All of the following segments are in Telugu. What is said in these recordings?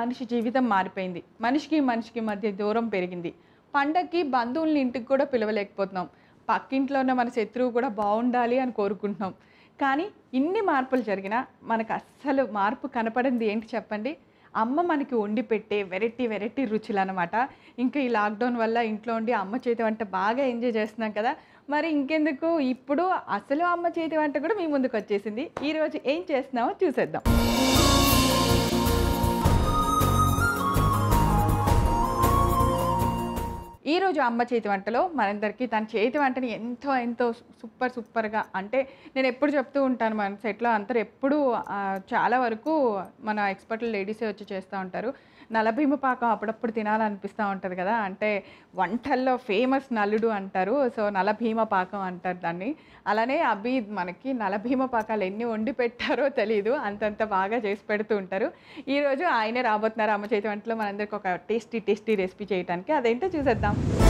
మనిషి జీవితం మారిపోయింది మనిషికి మనిషికి మధ్య దూరం పెరిగింది పండక్కి బంధువుల్ని ఇంటికి కూడా పిలవలేకపోతున్నాం పక్కింట్లో ఉన్న మన శత్రువు కూడా బాగుండాలి అని కోరుకుంటున్నాం కానీ ఇన్ని మార్పులు జరిగినా మనకు అస్సలు మార్పు కనపడింది ఏంటి చెప్పండి అమ్మ మనకి వండి పెట్టే వెరైటీ వెరైటీ రుచులు అనమాట ఇంకా ఈ లాక్డౌన్ వల్ల ఇంట్లో ఉండి అమ్మ చేతి వంట బాగా ఎంజాయ్ చేస్తున్నాం కదా మరి ఇంకెందుకు ఇప్పుడు అసలు అమ్మ చేతి వంట కూడా మీ ముందుకు వచ్చేసింది ఈరోజు ఏం చేస్తున్నామో చూసేద్దాం ఈ రోజు అమ్మ చేతి వంటలో మనందరికీ తన చేతి వంటని ఎంతో ఎంతో సూపర్ సూపర్గా అంటే నేను ఎప్పుడు చెప్తూ ఉంటాను మన సెట్లో అందరు ఎప్పుడు ఆ, చాలా వరకు మన ఎక్స్పర్ట్ లేడీసే వచ్చి చేస్తూ ఉంటారు నలభీమ పాకం అప్పుడప్పుడు తినాలనిపిస్తూ ఉంటుంది కదా అంటే వంటల్లో ఫేమస్ నలుడు అంటారు సో నలభీమ పాకం అంటారు దాన్ని అలానే అభి మనకి నలభీమ పాకాలు ఎన్ని వండి పెట్టారో తెలియదు అంతంత బాగా చేసి పెడుతూ ఉంటారు ఈరోజు ఆయనే రాబోతున్నారు అమ్మ చేతి వంటలో మనందరికి ఒక టేస్టీ టేస్టీ రెసిపీ చేయడానికి అదేంటో చూసేద్దాం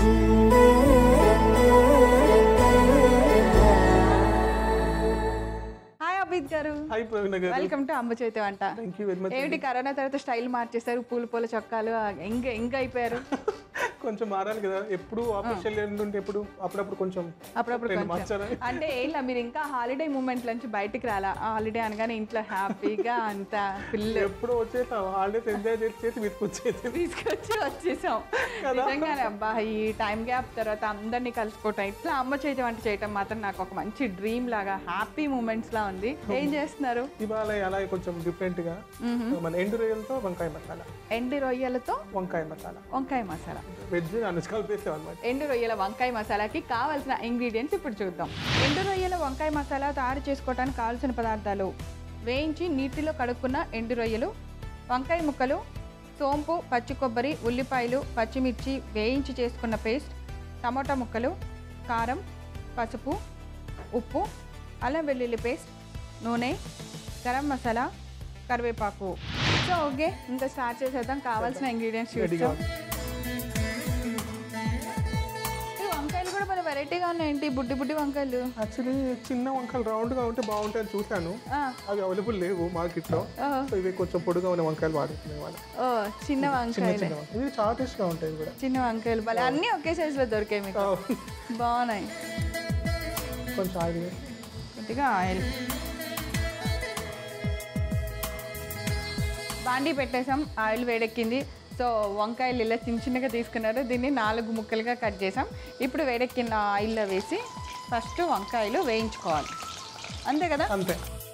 హాయ్ అభిత్ గారు హాయ్ ప్రవీణ గారు వెల్కమ్ టు అమ్మ చేతి వంట థ్యాంక్ యూ వెరీ మచ్ ఏమిటి కరోనా తర్వాత స్టైల్ మార్చేశారు పూల పూల చొక్కాలు ఎంగ ఎంగ అయిపోయారు కొంచెం మారాలి కదా ఎప్పుడు ఆఫీషియల్ ఉంటే ఎప్పుడు అప్పుడప్పుడు కొంచెం అప్పుడప్పుడు రెండు కొంచెం. మార్చారా అంటే ఏంలా మీరు ఇంకా హాలిడే మూమెంట్ నుంచి బయటికి రాలా హాలిడే అనగానే ఇంట్లో హ్యాపీగా అంత పిల్ల ఎప్పుడు వచ్చేసాం హాలిడేస్ ఎంజాయ్ చేసి చేసి వీటికి తీసుకొచ్చి వచ్చేసాం నిజంగానే అబ్బా ఈ టైం గ్యాప్ తర్వాత అందరినీ కలుసుకోవటం ఇట్లా అమ్మ చేతి వంట చేయటం మాత్రం నాకు ఒక మంచి డ్రీమ్ లాగా హ్యాపీ మూమెంట్స్ లా ఉంది ఏం చేస్తున్నారు ఇవాళ అలాగే కొంచెం డిఫరెంట్ గా మన ఎండు రొయ్యలతో వంకాయ మసాలా ఎండు రొయ్యలతో వంకాయ మసాలా వంకాయ మసాలా వెజ్ నాన్ కలిపేసాం అనమాట ఎండు రొయ్యల వంకాయ మసాలాకి కావాల్సిన ఇంగ్రీడియంట్స్ ఇప్పుడు చూద్దాం ఎండు రొయ్యల వంకాయ మసాలా తయారు చేసుకోవడానికి కావాల్సిన పదార్థాలు వేయించి నీటిలో కడుక్కున్న ఎండు రొయ్యలు వంకాయ ముక్కలు సోంపు పచ్చి కొబ్బరి ఉల్లిపాయలు పచ్చిమిర్చి వేయించి చేసుకున్న పేస్ట్ టమోటా ముక్కలు కారం పసుపు ఉప్పు అల్లం వెల్లుల్లి పేస్ట్ నూనె గరం మసాలా కరివేపాకు సో ఓకే ఇంకా స్టార్ట్ చేసేద్దాం కావాల్సిన ఇంగ్రీడియంట్స్ రెడీగా చూస్తాం ఈ వంకాయలు కూడా మన వెరైటీగా ఉన్నాయండి బుడ్డి బుడ్డి వంకాయలు యాక్చువల్లీ చిన్న వంకాయలు రౌండ్ గా ఉంటే బాగుంటాయని చూశాను ఆ, అవి అవైలబుల్ లేవు మార్కెట్ లో ఓ, సో ఇవి కొంచెం పొడుగా ఉన్న వంకాయలు వాడుతున్నాయి వాళ్ళు ఓ చిన్న చిన్న వంకాయలు చిన్న వంకాయలు. ఇవి చాలా టేస్ట్ గా ఉంటాయి ఇవి కూడా చిన్న వంకాయలు భలే అన్నీ ఒకే సైజులో దొరికాయి మీకు ఆ, బాగున్నాయి కొంచెం ఆయిల్ కొద్దిగా ఆయిల్ బాండీ పెట్టేసాం ఆయిల్ వేడెక్కింది సో వంకాయలు ఇలా చిన్న చిన్నగా తీసుకున్నారు దీన్ని నాలుగు ముక్కలుగా కట్ చేసాం ఇప్పుడు వేడెక్కిన ఆయిల్లో వేసి ఫస్ట్ వంకాయలు వేయించుకోవాలి అంతే కదా అంతే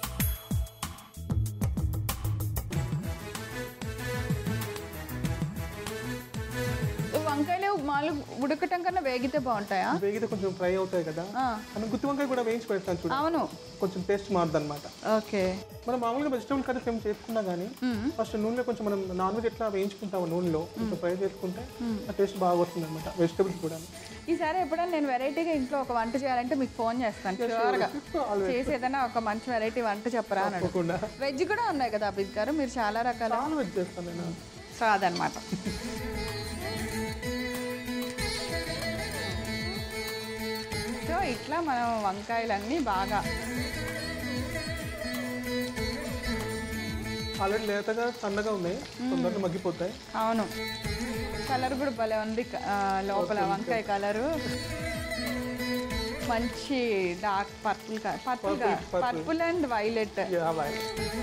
వంకాయలు మాలు ఉడకటం కన్నా వేగితే బాగుంటాయా వేగితే కొంచెం ఫ్రై అవుతాయి కదా ఆ, మనం గుత్తి వంకాయ కూడా వేయించి పెడతాను చూడు అవును కొంచెం టేస్ట్ మారుతుంది అనమాట ఓకే మనం మామూలుగా వెజిటబుల్ కర్రీస్ ఏం చేసుకున్నా కానీ ఫస్ట్ నూనెలో కొంచెం మనం నాన్ వెజ్ ఎట్లా వేయించుకుంటాము నూనెలో కొంచెం ఫ్రై చేసుకుంటే ఆ టేస్ట్ బాగా వస్తుంది అనమాట వెజిటబుల్స్ కూడా ఈసారి ఎప్పుడైనా నేను వెరైటీగా ఇంట్లో ఒక వంట చేయాలంటే మీకు ఫోన్ చేస్తాను షూర్గా చేసి ఏదైనా ఒక మంచి వెరైటీ వంట చెప్పరా అని తప్పకుండా వెజ్ కూడా ఉన్నాయి కదా అభిత్ గారు మీరు చాలా రకాల చాలా వెజ్ చేస్తాను నేను సో అదనమాట సో ఇట్లా మనం వంకాయలన్నీ బాగా ఆల్రెడీ లేతగా సన్నగా ఉన్నాయి తొందరగా మగ్గిపోతాయి అవును కలర్ కూడా భలే ఉంది క- ఆ, లోపల వంకాయ కలరు మంచి dark purple purple purple. Purple and violet Yeah, right.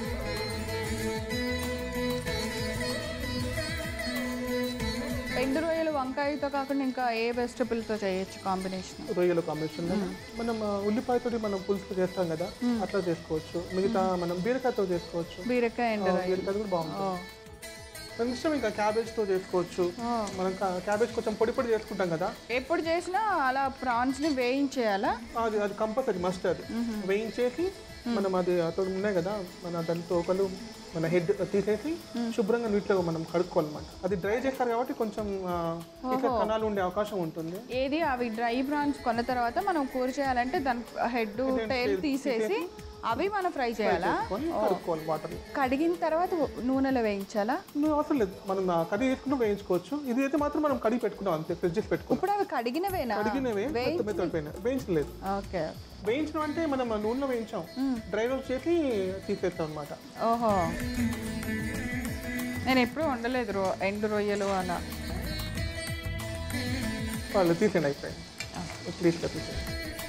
ఎండు రొయ్యలు వంకాయతో కాకుండా ఇంకా ఏ వెజిటబుల్తో చేయొచ్చు కాంబినేషన్ రొయ్యల కాంబినేషన్ మనం ఆ, ఉల్లిపాయతోటి మనం పులుసు చేస్తాం కదా అట్లా చేసుకోవచ్చు మిగతా మనం బీరకాయతో చేసుకోవచ్చు బీరకాయ ఎండు ఆ, బీరకాయ కూడా బాగుంటుంది మన ఇష్టం ఇంకా క్యాబేజ్ తో చేసుకోవచ్చు మనం క్యాబేజ్ కొంచెం పొడి పొడి చేసుకుంటాం కదా ఎప్పుడు చేసినా అలా ప్రాన్స్ని వేయించేయాలా అది అది కంపల్సరీ మస్ట్ అది వేయించేసి మనం అది అతడు ఉన్నాయి కదా మన దాని తోకలు మన హెడ్ తీసేసి శుభ్రంగా నీటిలో మనం కడుక్కోవాలన్నమాట అది డ్రై చేస్తారు కాబట్టి కొంచెం ఆ, ఇట్లా కణాలు ఉండే అవకాశం ఉంటుంది ఏది అవి డ్రై ప్రాన్స్ కొన్న తర్వాత మనం కూర చేయాలంటే దాని హెడ్ టైల్ తీసేసి అవి మనం ఫ్రై చేయాలా కొని కడుక్కోవాలి వాటర్ కడిగిన తర్వాత నూనెలో వేయించాలా నువ్వు అవసరం లేదు మనం ఆ కర్రీ వేసుకుంటూ వేయించుకోవచ్చు ఇది అయితే మాత్రం మనం కడిగి పెట్టుకున్నాం అంతే ఫ్రిడ్జ్ చేసి పెట్టుకున్నాం ఇప్పుడు అవి కడిగినవేనా కడిగినవే మెత్త మెత్తడిపోయినాయి వేయించలేదు ఓకే వేయించడం అంటే మనం ఆ నూనెలో వేయించాం డ్రై రోస్ట్ చేసి తీసేస్తాం అనమాట ఓహో నేను ఎప్పుడూ వండలేదు రో ఎండు రొయ్యలు అలా వాళ్ళు తీసేయండి అయిపోయింది ప్లీజ్గా తీసేయండి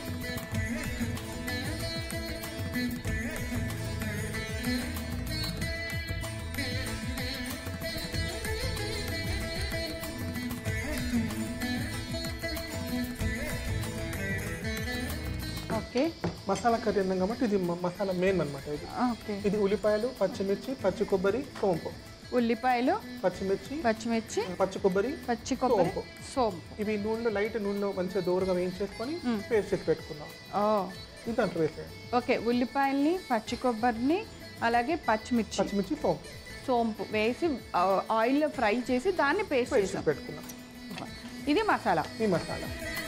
ఓకే మసాలా కర్రీ అన్నాం కాబట్టి ఇది మ- మసాలా మెయిన్ అనమాట ఇది ఓకే ఇది ఉల్లిపాయలు పచ్చిమిర్చి పచ్చి కొబ్బరి సోంపు ఉల్లిపాయలు పచ్చిమిర్చి పచ్చిమిర్చి పచ్చి కొబ్బరి పచ్చి కొబ్బరి సోంపు. సోంపు ఇవి నూనెలో లైట్ నూనెలో మంచిగా దూరగా వేయించేసుకొని పేస్ట్ చేసి పెట్టుకున్నాం ఓ ఇది దాంట్లో వేసేయండి ఓకే ఉల్లిపాయల్ని పచ్చి కొబ్బరిని అలాగే పచ్చిమిర్చి పచ్చిమిర్చి సోంపు సోంపు వేసి ఆ, ఆయిల్లో ఫ్రై చేసి దాన్ని పేస్ట్ పేస్ట్ చేసాం చేసి పెట్టుకున్నాం ఇది మసాలా ఈ మసాలా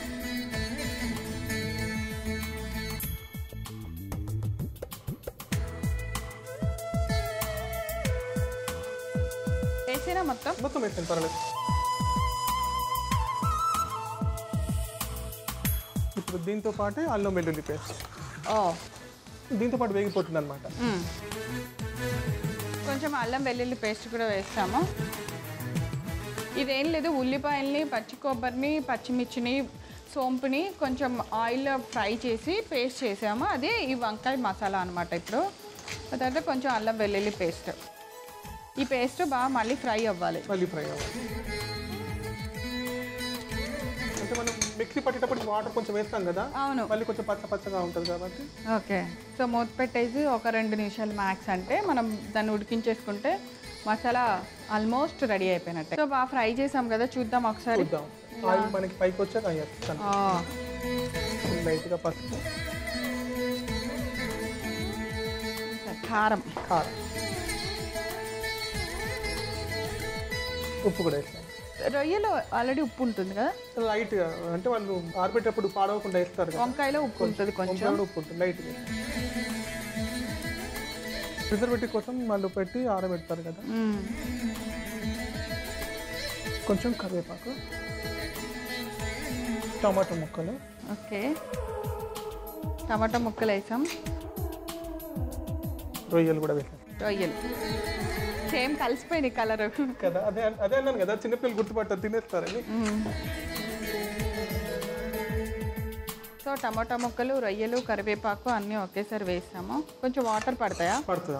వేసినా మొత్తం మొత్తం వేసాను పర్లేదు ఇప్పుడు దీంతో పాటే అల్లం వెల్లుల్లి పేస్ట్ ఓ దీంతో పాటు వేగిపోతుంది అనమాట మ్మ్. కొంచెం అల్లం వెల్లుల్లి పేస్ట్ కూడా వేస్తాము ఇదేం లేదు ఉల్లిపాయల్ని పచ్చి కొబ్బరిని పచ్చిమిర్చిని సోంపుని కొంచెం ఆయిల్లో ఫ్రై చేసి పేస్ట్ చేసాము అదే ఈ వంకాయ మసాలా అనమాట ఇప్పుడు ఆ తర్వాత కొంచెం అల్లం వెల్లుల్లి పేస్ట్ ఈ పేస్ట్ బాగా మళ్ళీ ఫ్రై అవ్వాలి మళ్ళీ ఫ్రై అవ్వాలి అంటే మనం మిక్సీ పట్టేటప్పుడు వాటర్ కొంచెం వేస్తాం కదా అవును మళ్ళీ కొంచెం పచ్చ పచ్చగా ఉంటుంది కాబట్టి ఓకే సో మూత పెట్టేసి ఒక రెండు నిమిషాలు మ్యాక్స్ అంటే మనం దాన్ని ఉడికించేసుకుంటే మసాలా ఆల్మోస్ట్ రెడీ అయిపోయినట్టే సో బాగా ఫ్రై చేసాం కదా చూద్దాం ఒకసారి చూద్దాం ఆయిల్ మనకి పైకి వచ్చాక అయ్యేస్తాను ఆ, లైట్గా పసుపు కారం కారం ఉప్పు కూడా వేస్తాం రొయ్యలో ఆల్రెడీ ఉప్పు ఉంటుంది కదా లైట్గా అంటే వాళ్ళు ఆరిపెట్టేటప్పుడు పాడవకుండా వేస్తారు కదా వంకాయలో ఉప్పు ఉంటుంది కొంచెం వంకాయలో ఉప్పు ఉంటుంది లైట్గా ప్రిజర్వేటివ్ కోసం వాళ్ళు పెట్టి ఆరబెడతారు కదా మ్మ్. కొంచెం కరివేపాకు టమాటో ముక్కలు ఓకే టమాటా ముక్కలు వేసాం రొయ్యలు కూడా వేసాను రొయ్యలు సేమ్ కలిసిపోయినాయి కలర్ కదా అదే అదే అన్నాను కదా చిన్నపిల్లలు గుర్తుపట్టారు తినేస్తారని సో టమాటా ముక్కలు రొయ్యలు కరివేపాకు అన్నీ ఒకేసారి వేసాము కొంచెం వాటర్ పడతాయా పడుతుందా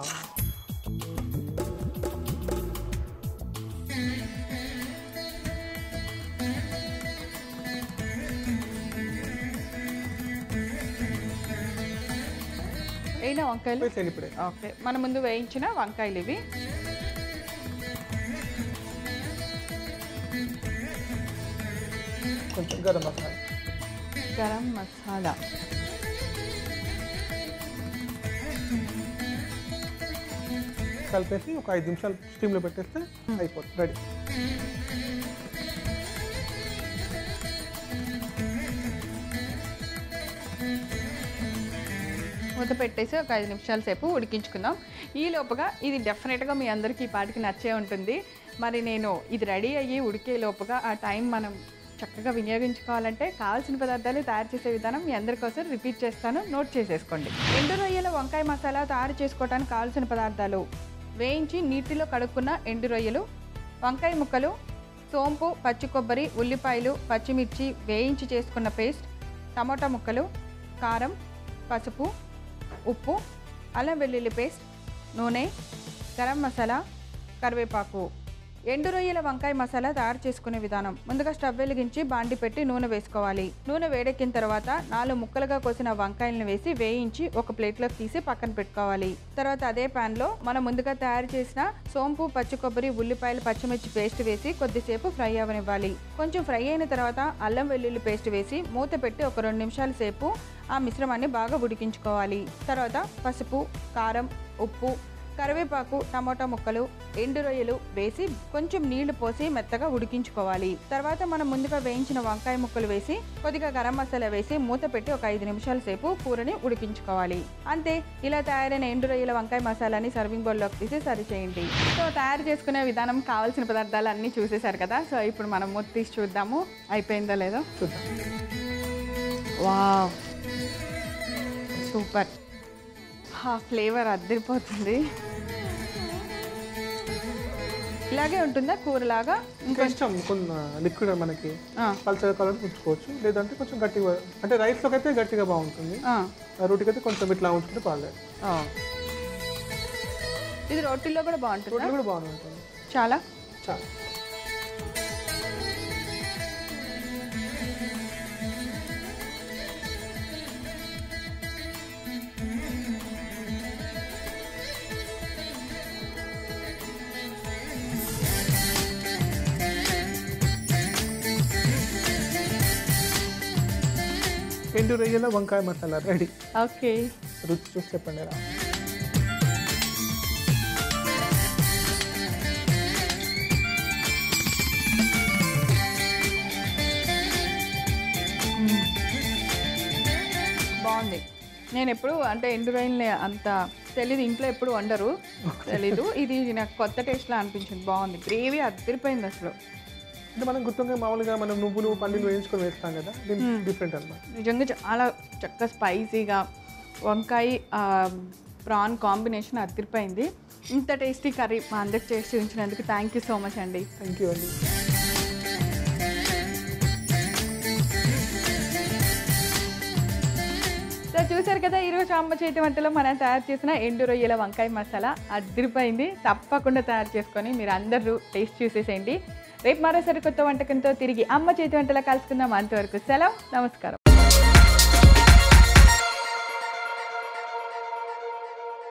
అయినా వంకాయలు వేసేయండి ఇప్పుడే ఓకే మన ముందు వేయించిన వంకాయలు ఇవి కొంచెం గరం మసాలా గరం మసాలా కలిపేసి ఒక ఐదు నిమిషాలు స్టీమ్లో పెట్టేస్తే అయిపోతుంది రెడీ మూత పెట్టేసి ఒక ఐదు నిమిషాల సేపు ఉడికించుకుందాం ఈ లోపుగా ఇది డెఫినెట్గా మీ అందరికీ ఈ పాటికి నచ్చే ఉంటుంది మరి నేను ఇది రెడీ అయ్యి ఉడికే లోపుగా ఆ టైం మనం చక్కగా వినియోగించుకోవాలంటే కావాల్సిన పదార్థాలు తయారు చేసే విధానం మీ అందరి కోసం రిపీట్ చేస్తాను నోట్ చేసేసుకోండి ఎండు రొయ్యల వంకాయ మసాలా తయారు చేసుకోవడానికి కావాల్సిన పదార్థాలు వేయించి నీటిలో కడుక్కున్న ఎండు రొయ్యలు వంకాయ ముక్కలు సోంపు పచ్చి కొబ్బరి ఉల్లిపాయలు పచ్చిమిర్చి వేయించి చేసుకున్న పేస్ట్ టమాటా ముక్కలు కారం పసుపు ఉప్పు అల్లం వెల్లుల్లి పేస్ట్ నూనె గరం మసాలా కరివేపాకు ఎండు రొయ్యల వంకాయ మసాలా తయారు చేసుకునే విధానం ముందుగా స్టవ్ వెలిగించి బాండి పెట్టి నూనె వేసుకోవాలి నూనె వేడెక్కిన తర్వాత నాలుగు ముక్కలుగా కోసిన వంకాయలను వేసి వేయించి ఒక ప్లేట్లోకి తీసి పక్కన పెట్టుకోవాలి తర్వాత అదే పాన్ లో మనం ముందుగా తయారు చేసిన సోంపు పచ్చి కొబ్బరి ఉల్లిపాయలు పచ్చిమిర్చి పేస్ట్ వేసి కొద్దిసేపు ఫ్రై అవనివ్వాలి కొంచెం ఫ్రై అయిన తర్వాత అల్లం వెల్లుల్లి పేస్ట్ వేసి మూత పెట్టి ఒక రెండు నిమిషాల సేపు ఆ మిశ్రమాన్ని బాగా ఉడికించుకోవాలి తర్వాత పసుపు కారం ఉప్పు కరివేపాకు టమాటా ముక్కలు ఎండు రొయ్యలు వేసి కొంచెం నీళ్లు పోసి మెత్తగా ఉడికించుకోవాలి తర్వాత మనం ముందుగా వేయించిన వంకాయ ముక్కలు వేసి కొద్దిగా గరం మసాలా వేసి మూత పెట్టి ఒక ఐదు నిమిషాల సేపు కూరని ఉడికించుకోవాలి అంతే ఇలా తయారైన ఎండు రొయ్యల వంకాయ మసాలాని సర్వింగ్ బౌల్లోకి తీసి సర్వ్ చేయండి సో తయారు చేసుకునే విధానం కావాల్సిన పదార్థాలు అన్నీ చూసేశారు కదా సో ఇప్పుడు మనం మూత తీసి చూద్దాము అయిపోయిందో లేదో చూద్దాం వావ్ సూపర్ ఆ ఫ్లేవర్ అద్దరిపోతుంది ఇలాగే ఉంటుందా కూరలాగా ఇంకా ఇష్టం కొన్ని లిక్విడ్ మనకి ఆ, పల్చగా కలర్ ఉంచుకోవచ్చు లేదంటే కొంచెం గట్టిగా అంటే రైస్లోకి అయితే గట్టిగా బాగుంటుంది ఆ, రోటీకి అయితే కొంచెం ఇట్లా ఉంచుకుంటే పర్లేదు ఆ. ఇది రోటీల్లో కూడా బాగుంటుందా రోటీ కూడా బాగానే ఉంటుంది చాలా చాలా ఎండు రొయ్యల వంకాయ మసాలా రెడీ ఓకే రుచి చూసి చెప్పండి రా బాగుంది నేను ఎప్పుడు అంటే ఎండు రొయ్యల్ని అంత తెలీదు ఇంట్లో ఎప్పుడు వండరు తెలీదు ఇది నాకు కొత్త టేస్ట్లా అనిపించింది బాగుంది గ్రేవీ అదిరిపోయింది అసలు అంటే మనం గుర్తుంగా మామూలుగా మనం నువ్వులు పల్లీలు వేయించుకొని వేస్తాం కదా దీనికి డిఫరెంట్ అన్నమాట నిజంగా చాలా చక్కగా స్పైసీగా వంకాయ ఆ, ప్రాన్ కాంబినేషన్ అదిరిపోయింది ఇంత టేస్టీ కర్రీ మా అందరికి చేసి చూపించినందుకు థ్యాంక్ యూ సో మచ్ అండి థ్యాంక్ యూ అండి సో చూసారు కదా ఈరోజు అమ్మ చేతి వంటలో మనం తయారు చేసిన ఎండు రొయ్యల వంకాయ మసాలా అదిరిపోయింది తప్పకుండా తయారు చేసుకొని మీరు అందరూ టేస్ట్ చూసేసేయండి రేపు మరోసారి కొత్త వంటకంతో తిరిగి అమ్మ చేతి వంటలా కలుసుకుందాం అంతవరకు సెలవు నమస్కారం